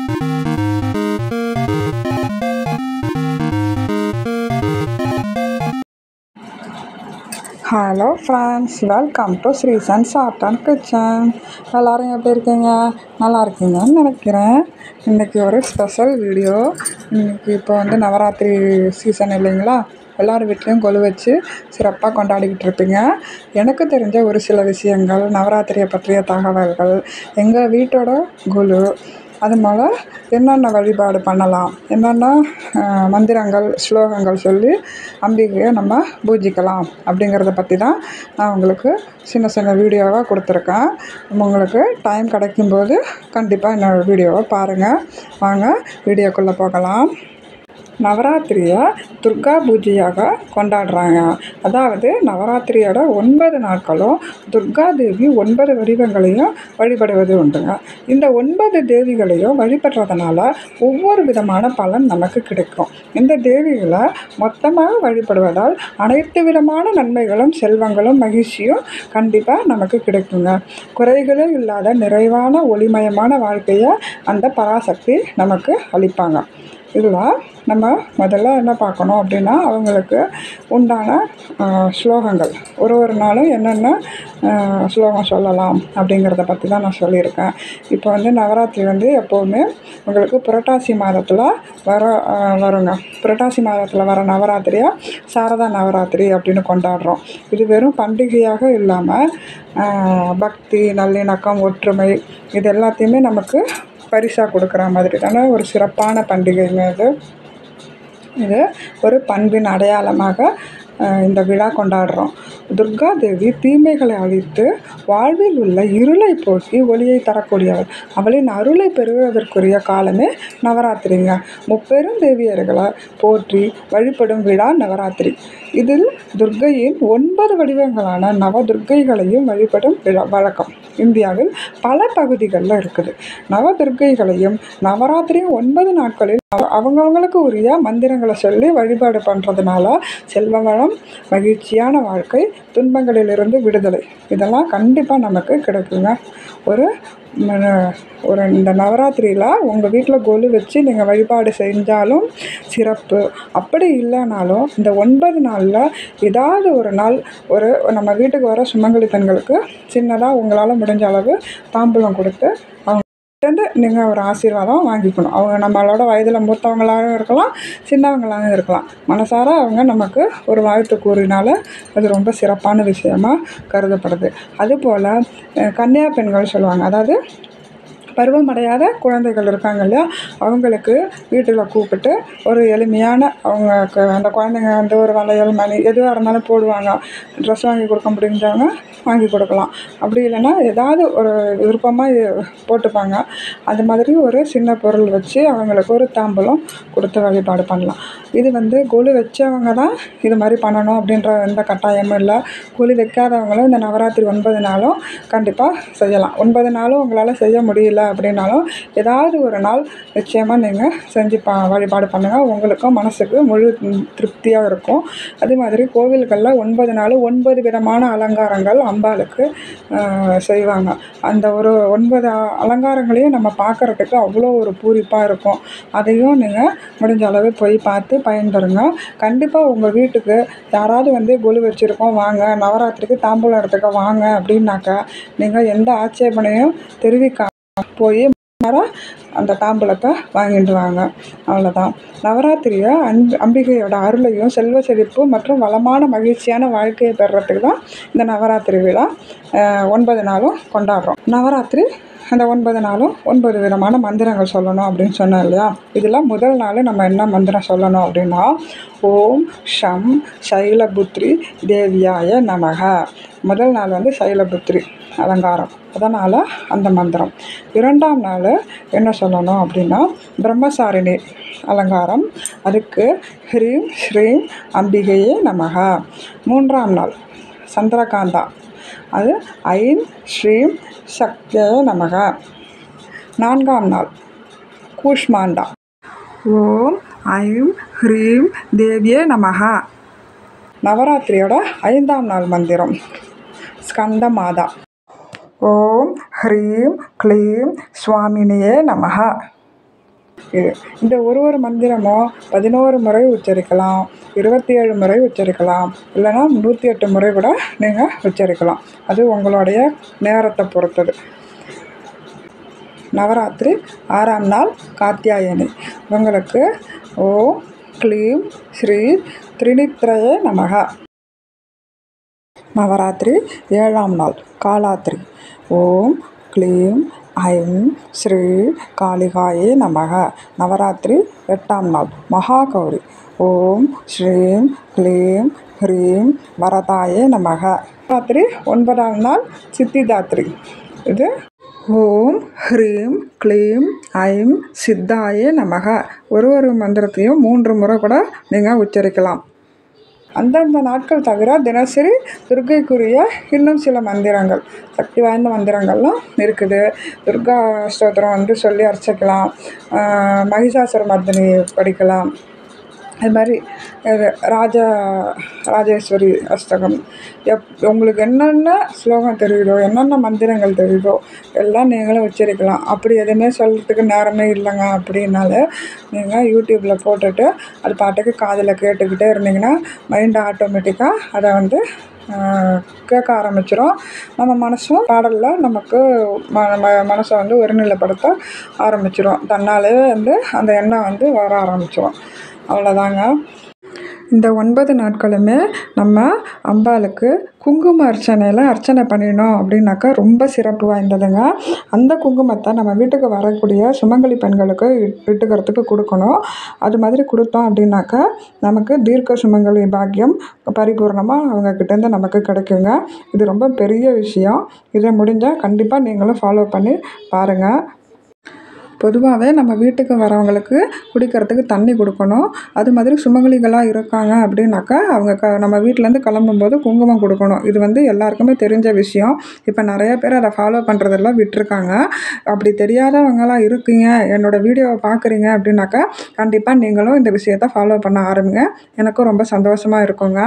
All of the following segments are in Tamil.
hello friends welcome to Srisan soft and kitchen எல்லோரும் எப்படி இருக்கீங்க நல்லா இருக்கீங்கன்னு நினைக்கிறேன் இன்றைக்கி ஒரு ஸ்பெஷல் வீடியோ இன்றைக்கி இப்போ வந்து நவராத்திரி சீசன் இல்லைங்களா எல்லார் வீட்லேயும் கொலு வச்சு சிறப்பாக கொண்டாடிக்கிட்டு இருப்பீங்க எனக்கு தெரிஞ்ச ஒரு சில விஷயங்கள் நவராத்திரியை பற்றிய தகவல்கள் எங்கள் வீட்டோட கொலு அது போல் என்னென்ன வழிபாடு பண்ணலாம் என்னென்ன மந்திரங்கள் ஸ்லோகங்கள் சொல்லி அம்பிகையை நம்ம பூஜிக்கலாம் அப்படிங்கிறத பற்றி தான் நான் உங்களுக்கு சின்ன சின்ன வீடியோவாக கொடுத்துருக்கேன் உங்களுக்கு டைம் கிடைக்கும்போது கண்டிப்பாக என்னோடய வீடியோவை பாருங்கள் வாங்க வீடியோக்குள்ளே போகலாம் நவராத்திரியை துர்கா பூஜையாக கொண்டாடுறாங்க அதாவது நவராத்திரியோட ஒன்பது நாட்களும் துர்கா தேவி ஒன்பது வடிவங்களையும் வழிபடுவது உண்டுங்க இந்த ஒன்பது தேவிகளையும் வழிபடுறதுனால ஒவ்வொரு விதமான பலன் நமக்கு கிடைக்கும் இந்த தேவிகளை மொத்தமாக வழிபடுவதால் அனைத்து விதமான நன்மைகளும் செல்வங்களும் மகிழ்ச்சியும் கண்டிப்பாக நமக்கு கிடைக்குங்க குறைகளே இல்லாத நிறைவான ஒளிமயமான வாழ்க்கையை அந்த பராசக்தி நமக்கு அளிப்பாங்க இதில் நம்ம முதல்ல என்ன பார்க்கணும் அப்படின்னா அவங்களுக்கு உண்டான ஸ்லோகங்கள் ஒரு ஒரு நாளும் என்னென்ன ஸ்லோகம் சொல்லலாம் அப்படிங்கிறத பற்றி தான் நான் சொல்லியிருக்கேன் இப்போ வந்து நவராத்திரி வந்து எப்போவுமே உங்களுக்கு புரட்டாசி மாதத்தில் வர வருங்க புரட்டாசி மாதத்தில் வர நவராத்திரியை சாரதா நவராத்திரி அப்படின்னு கொண்டாடுறோம் இது வெறும் பண்டிகையாக இல்லாமல் பக்தி நல்லிணக்கம் ஒற்றுமை இது எல்லாத்தையுமே நமக்கு பரிசாக கொடுக்குற மாதிரி தானே ஒரு சிறப்பான பண்டிகைங்க இது இது ஒரு பண்பின் அடையாளமாக இந்த விழா கொண்டாடுறோம் துர்கா தேவி தீமைகளை அழித்து வாழ்வில் உள்ள இருளை போக்கி ஒளியை தரக்கூடியவள் அவளின் அருளை பெறுவதற்குரிய காலமே நவராத்திரிங்க முப்பெரும் தேவியர்களை போற்றி வழிபடும் விழா நவராத்திரி இதில் துர்கையின் ஒன்பது வடிவங்களான நவ துர்க்கைகளையும் வழிபடும் விழா வழக்கம் இந்தியாவில் பல பகுதிகளில் இருக்குது நவ துர்க்கைகளையும் நவராத்திரி ஒன்பது நாட்களில் அவங்கவுங்களுக்கு உரிய மந்திரங்களை சொல்லி வழிபாடு பண்ணுறதுனால செல்வ வளம் மகிழ்ச்சியான வாழ்க்கை துன்பங்களிலிருந்து விடுதலை இதெல்லாம் கண்டிப்பாக நமக்கு கிடைக்குங்க ஒரு ஒரு இந்த நவராத்திரியில் உங்கள் வீட்டில் கொலு வச்சு நீங்கள் வழிபாடு செஞ்சாலும் சிறப்பு அப்படி இல்லைனாலும் இந்த ஒன்பது நாளில் ஏதாவது ஒரு நாள் ஒரு நம்ம வீட்டுக்கு வர சுமங்கலி பெண்களுக்கு சின்னதாக உங்களால் முடிஞ்ச அளவு தாம்பூலம் கொடுத்து அவங்க வந்து நீங்கள் ஒரு ஆசீர்வாதம் வாங்கிக்கணும் அவங்க நம்மளோட வயதில் மூத்தவங்களாகவும் இருக்கலாம் சின்னவங்களாகவும் இருக்கலாம் மனசார அவங்க நமக்கு ஒரு வாழ்த்து கூறினால அது ரொம்ப சிறப்பான விஷயமா கருதப்படுது அதுபோல் கன்னியா பெண்கள் சொல்லுவாங்க அதாவது பருவமடையாத குழந்தைகள் இருக்காங்க இல்லையா அவங்களுக்கு வீட்டில் கூப்பிட்டு ஒரு எளிமையான அவங்க அந்த குழந்தைங்க வந்து ஒரு வளையல் மணி எதுவாக இருந்தாலும் போடுவாங்க ட்ரெஸ் வாங்கி கொடுக்க முடிஞ்சவங்க வாங்கி கொடுக்கலாம் அப்படி இல்லைன்னா ஏதாவது ஒரு விருப்பமாக போட்டுப்பாங்க அது மாதிரி ஒரு சின்ன பொருள் வச்சு அவங்களுக்கு ஒரு தாம்பூலம் கொடுத்து வழிபாடு பண்ணலாம் இது வந்து கொலு வச்சவங்க தான் இது மாதிரி பண்ணணும் அப்படின்ற எந்த கட்டாயமும் இல்லை கொலு வைக்காதவங்களும் இந்த நவராத்திரி ஒன்பது நாளும் கண்டிப்பாக செய்யலாம் ஒன்பது நாளும் உங்களால் செய்ய முடியல அப்படின்னாலும் ஏதாவது ஒரு நாள் நிச்சயமாக நீங்கள் செஞ்சு பா வழிபாடு பண்ணுங்கள் உங்களுக்கும் மனசுக்கு முழு திருப்தியாக இருக்கும் அதே மாதிரி கோவில்களில் ஒன்பது நாள் ஒன்பது விதமான அலங்காரங்கள் அம்பாளுக்கு செய்வாங்க அந்த ஒரு ஒன்பது அலங்காரங்களையும் நம்ம பார்க்குறதுக்கு அவ்வளோ ஒரு பூரிப்பாக இருக்கும் அதையும் நீங்கள் முடிஞ்ச அளவு போய் பார்த்து பயன்பெறுங்க கண்டிப்பாக உங்கள் வீட்டுக்கு யாராவது வந்து கொலு வச்சுருக்கோம் வாங்க நவராத்திரிக்கு தாம்பூலம் எடுத்துக்க வாங்க அப்படின்னாக்கா நீங்கள் எந்த ஆட்சேபனையும் தெரிவிக்க போய் நேரம் அந்த தாம்பூலத்தை வாங்கிட்டு வாங்க அவ்வளோதான் நவராத்திரியை அன் அம்பிகையோட அருளையும் செல்வ செழிப்பு மற்றும் வளமான மகிழ்ச்சியான வாழ்க்கையை பெறுறதுக்கு தான் இந்த நவராத்திரி விழா ஒன்பது நாளும் கொண்டாடுறோம் நவராத்திரி அந்த ஒன்பது நாளும் ஒன்பது விதமான மந்திரங்கள் சொல்லணும் அப்படின்னு சொன்னோம் இல்லையா இதில் முதல் நாள் நம்ம என்ன மந்திரம் சொல்லணும் அப்படின்னா ஓம் ஷம் சைலபுத்ரி தேவியாய நமக முதல் நாள் வந்து சைலபுத்ரி அலங்காரம் அதனால் அந்த மந்திரம் இரண்டாம் நாள் என்ன சொல்லணும் அப்படின்னா பிரம்மசாரிணி அலங்காரம் அதுக்கு ஹ்ரீம் ஸ்ரீம் அம்பிகையே நமக மூன்றாம் நாள் சந்திரகாந்தா அது ஐம் ஸ்ரீம் சக்தியே நமக நான்காம் நாள் கூஷ்மாண்டா ஓம் ஐம் ஹ்ரீம் தேவியே நமக நவராத்திரியோட ஐந்தாம் நாள் மந்திரம் ஸ்கந்த மாதா ஓம் ஹ்ரீம் க்ளீம் சுவாமினியே நமக இது இந்த ஒரு ஒரு மந்திரமும் பதினோரு முறை உச்சரிக்கலாம் இருபத்தி ஏழு முறை உச்சரிக்கலாம் இல்லைன்னா நூற்றி எட்டு முறை கூட நீங்கள் உச்சரிக்கலாம் அது உங்களுடைய நேரத்தை பொறுத்தது நவராத்திரி ஆறாம் நாள் காத்தியாயனி உங்களுக்கு ஓம் க்ளீம் ஸ்ரீ திரிணித்ரயே நமக நவராத்திரி ஏழாம் நாள் காலாத்திரி ஓம் க்ளீம் ஐம் ஸ்ரீ காளிகாயே நமக நவராத்திரி எட்டாம் நாள் மகாகௌரி ஓம் ஸ்ரீம் க்ளீம் ஹ்ரீம் வரதாயே நமக நவராத்திரி ஒன்பதாம் நாள் சித்திதாத்ரி இது ஓம் ஹ்ரீம் க்ளீம் ஐம் சித்தாயே நமக ஒரு ஒரு மந்திரத்தையும் மூன்று முறை கூட நீங்கள் உச்சரிக்கலாம் அந்தந்த நாட்கள் தவிர தினசரி துர்க்கைக்குரிய இன்னும் சில மந்திரங்கள் சக்தி வாய்ந்த மந்திரங்கள்லாம் இருக்குது துர்கா ஸ்தோத்திரம் வந்து சொல்லி அர்ச்சிக்கலாம் மகிஷாசுர மர்தினி படிக்கலாம் அது மாதிரி இது ராஜா ராஜேஸ்வரி அஷ்டகம் எப் உங்களுக்கு என்னென்ன ஸ்லோகம் தெரியுதோ என்னென்ன மந்திரங்கள் தெரியுதோ எல்லாம் நீங்களும் உச்சரிக்கலாம் அப்படி எதுவுமே சொல்கிறதுக்கு நேரமே இல்லைங்க அப்படின்னால நீங்கள் யூடியூப்பில் போட்டுட்டு அது பாட்டுக்கு காதில் கேட்டுக்கிட்டே இருந்தீங்கன்னா மைண்ட் ஆட்டோமேட்டிக்காக அதை வந்து கேட்க ஆரம்பிச்சிடும் நம்ம மனசும் பாடலில் நமக்கு ம ம மனசை வந்து ஒருநிலைப்படுத்த ஆரம்பிச்சிடும் தன்னாலே வந்து அந்த எண்ணம் வந்து வர ஆரம்பிச்சிடும் அவ்வளோதாங்க இந்த ஒன்பது நாட்களுமே நம்ம அம்பாளுக்கு குங்கும அர்ச்சனையில் அர்ச்சனை பண்ணினோம் அப்படின்னாக்கா ரொம்ப சிறப்பு வாய்ந்ததுங்க அந்த குங்குமத்தை நம்ம வீட்டுக்கு வரக்கூடிய சுமங்கலி பெண்களுக்கு இட்- இட்டுக்கிறதுக்கு கொடுக்கணும் அது மாதிரி கொடுத்தோம் அப்படின்னாக்கா நமக்கு தீர்க்க சுமங்கலி பாக்கியம் பரிபூர்ணமாக அவங்கக்கிட்டேருந்து நமக்கு கிடைக்குங்க இது ரொம்ப பெரிய விஷயம் இதை முடிஞ்சால் கண்டிப்பாக நீங்களும் ஃபாலோ பண்ணி பாருங்கள் பொதுவாகவே நம்ம வீட்டுக்கு வரவங்களுக்கு குடிக்கிறதுக்கு தண்ணி கொடுக்கணும் அது மாதிரி சுமங்கலிகளாக இருக்காங்க அப்படின்னாக்கா அவங்க க நம்ம வீட்டிலேருந்து கிளம்பும்போது குங்குமம் கொடுக்கணும் இது வந்து எல்லாருக்குமே தெரிஞ்ச விஷயம் இப்போ நிறைய பேர் அதை ஃபாலோ பண்ணுறதெல்லாம் விட்டுருக்காங்க அப்படி தெரியாதவங்களாம் இருக்கீங்க என்னோடய வீடியோவை பார்க்குறீங்க அப்படின்னாக்கா கண்டிப்பாக நீங்களும் இந்த விஷயத்தை ஃபாலோ பண்ண ஆரம்பிங்க எனக்கும் ரொம்ப சந்தோஷமாக இருக்குங்க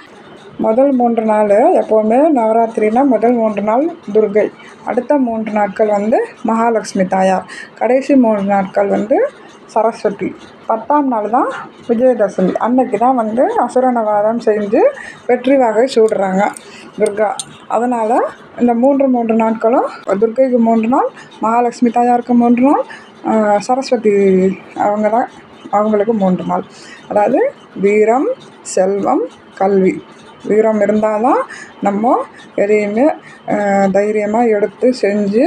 முதல் மூன்று நாள் எப்போவுமே நவராத்திரினா முதல் மூன்று நாள் துர்கை அடுத்த மூன்று நாட்கள் வந்து மகாலட்சுமி தாயார் கடைசி மூன்று நாட்கள் வந்து சரஸ்வதி பத்தாம் நாள் தான் விஜயதசமி அன்னைக்கு தான் வந்து அசுரனவாதம் செஞ்சு வெற்றி வாகை சூடுறாங்க துர்கா அதனால் இந்த மூன்று மூன்று நாட்களும் துர்கைக்கு மூன்று நாள் மகாலட்சுமி தாயாருக்கு மூன்று நாள் ஆஹ் சரஸ்வதி அவங்க தான் அவங்களுக்கு மூன்று நாள் அதாவது வீரம் செல்வம் கல்வி வீரம் இருந்தால் தான் நம்ம எதையுமே தைரியமாக எடுத்து செஞ்சு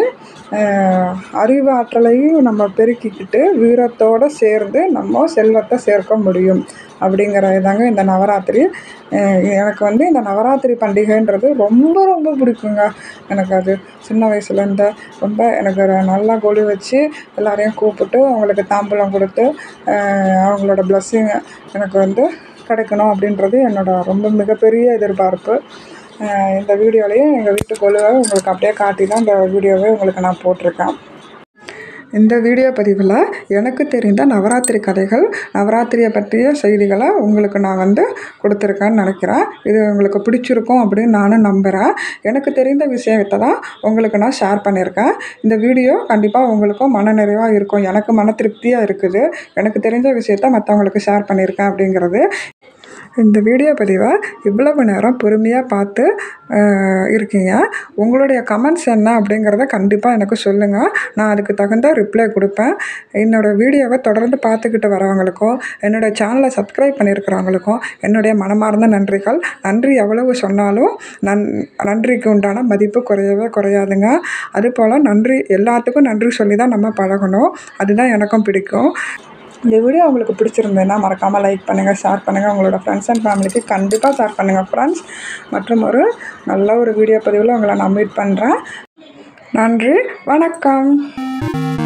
ஆஹ் அறிவாற்றலையும் நம்ம பெருக்கிக்கிட்டு வீரத்தோடு சேர்ந்து நம்ம செல்வத்தை சேர்க்க முடியும் அப்படிங்கிறது தாங்க இந்த நவராத்திரி ஆஹ் எனக்கு வந்து இந்த நவராத்திரி பண்டிகைன்றது ரொம்ப ரொம்ப பிடிக்குங்க எனக்கு அது சின்ன வயசுலேருந்து ரொம்ப எனக்கு ஒரு நல்லா கொலு வச்சு எல்லாரையும் கூப்பிட்டு அவங்களுக்கு தாம்பூலம் கொடுத்து ஆஹ் அவங்களோட blessing எனக்கு வந்து கிடைக்கணும் அப்படின்றது என்னோட ரொம்ப மிகப்பெரிய எதிர்பார்ப்பு ஆஹ் இந்த வீடியோலையும் எங்கள் வீட்டு கொலுவை உங்களுக்கு அப்படியே காட்டி தான் இந்த வீடியோவை உங்களுக்கு நான் போட்டிருக்கேன் இந்த வீடியோ பதிவில் எனக்கு தெரிந்த நவராத்திரி கதைகள் நவராத்திரியை பற்றிய செய்திகளை உங்களுக்கு நான் வந்து கொடுத்துருக்கேன்னு நினைக்கிறேன் இது உங்களுக்கு பிடிச்சிருக்கும் அப்படின்னு நானும் நம்புகிறேன் எனக்கு தெரிந்த விஷயத்தை தான் உங்களுக்கு நான் ஷேர் பண்ணியிருக்கேன் இந்த வீடியோ கண்டிப்பாக உங்களுக்கும் மன நிறைவாக இருக்கும் எனக்கு மன திருப்தியாக இருக்குது எனக்கு தெரிஞ்ச விஷயத்த மற்றவங்களுக்கு ஷேர் பண்ணியிருக்கேன் அப்படிங்கிறது இந்த வீடியோ பதிவை இவ்வளவு நேரம் பொறுமையாக பார்த்து அஹ், இருக்கீங்க உங்களுடைய கமெண்ட்ஸ் என்ன அப்படிங்கிறத கண்டிப்பாக எனக்கு சொல்லுங்கள் நான் அதுக்கு தகுந்த ரிப்ளை கொடுப்பேன் என்னோடய வீடியோவை தொடர்ந்து பார்த்துக்கிட்டு வரவங்களுக்கும் என்னோட சேனலை சப்ஸ்கிரைப் பண்ணியிருக்கிறவங்களுக்கும் என்னுடைய மனமார்ந்த நன்றிகள் நன்றி எவ்வளவு சொன்னாலும் நன் நன்றிக்கு உண்டான மதிப்பு குறையவே குறையாதுங்க அதுபோல் நன்றி எல்லாத்துக்கும் நன்றி சொல்லி தான் நம்ம பழகணும் அதுதான் எனக்கும் பிடிக்கும் இந்த வீடியோ உங்களுக்கு பிடிச்சிருந்ததுன்னா மறக்காமல் லைக் பண்ணுங்கள் ஷேர் பண்ணுங்கள் உங்களோட ஃப்ரெண்ட்ஸ் அண்ட் ஃபேமிலிக்கு கண்டிப்பாக ஷேர் பண்ணுங்கள் ஃப்ரெண்ட்ஸ் மற்றும் ஒரு நல்ல ஒரு வீடியோ பதிவில் உங்களை நான் மீட் பண்ணுறேன் நன்றி வணக்கம்